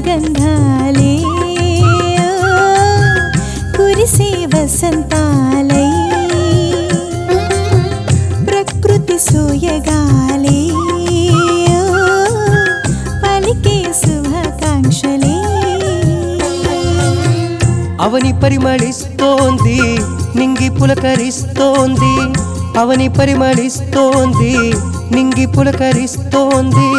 సుగంధాలే కురిసే వసంతాలై ప్రకృతి సోయగాలే పలికే శుభాకాంక్షలే అవని పరిమళిస్తోంది నింగి పులకరిస్తోంది అవని పరిమళిస్తోంది నింగి పులకరిస్తోంది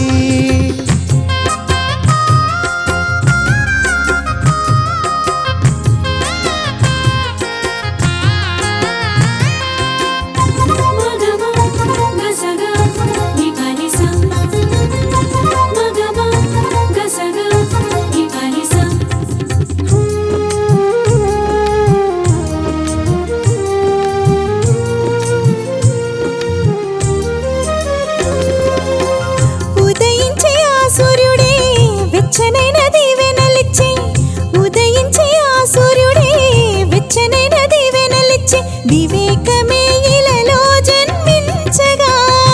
మగమ గసగ నికనిస మగమ గసగ నికనిస ఉదయించే ఆ సూర్యుడే వెచ్చనైన దీవెనలిచ్చే ఉదయించే ఆ సూర్యుడే వెచ్చనైన దీవెనలిచ్చే వివేకమే ఇలలో జన్మించగా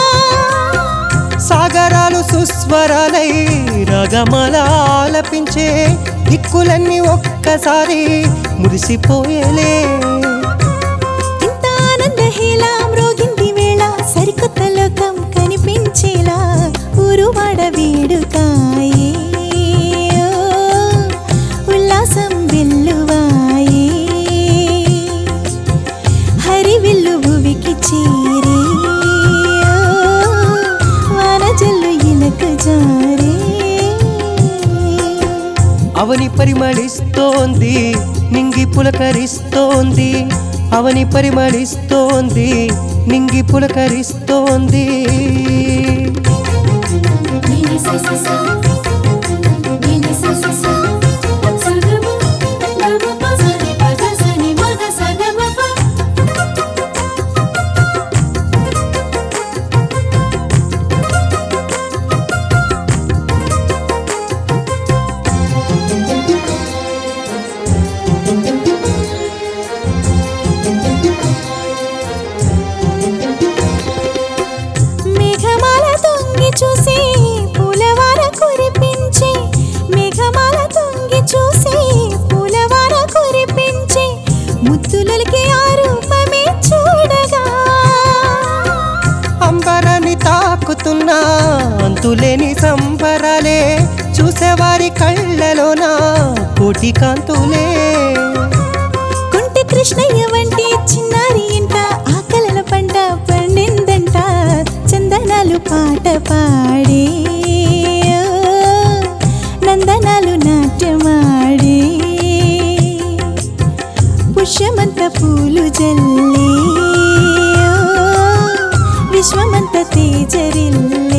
సాగరాలు సుస్వరాలై రగమల ఆలపించే దిక్కులన్నీ ఒక్కసారి మురిసిపోయేలే ఇంత ఆనంద హేళ మ్రోగింది వేళ సరికొత్త లోకం కనిపించేలా ఉరువాడ వేడుకాయే ఓ, ఉల్లాసం వెల్లువాయే హరివిల్లు భువికి చేరే ఓ, వానజల్లు ఇలకు జారే అవని పరిమళిస్తోంది నింగి పులకరిస్తోంది అవని పరిమళిస్తోంది నింగి పులకరిస్తోంది నినిస సస నినిస సస సగమ గమ పసని పదసని మగ సగమ ప మేఘమాల తొంగి చూసి పూలవార కురిపించి మేఘమాల తొంగి చూసి పూలవార కురిపించి ముద్దులకి ఆ రూపమే చూడగా అంబరాన్ని తాకుతున్న అంతులేని సంబరాలే చూసేవారి కళ్ళలోన కోటి కాంతులే కుంటి కృష్ణయ్య వంటి చిన్నారి ఇంట ఆకలల పంట పండిందంట చందనాలు పాట పాడే ఓ, నందనాలు నాట్యమాడే పుష్యమంత పూలు జల్లే ఓ, విశ్వమంత తేజరిల్లే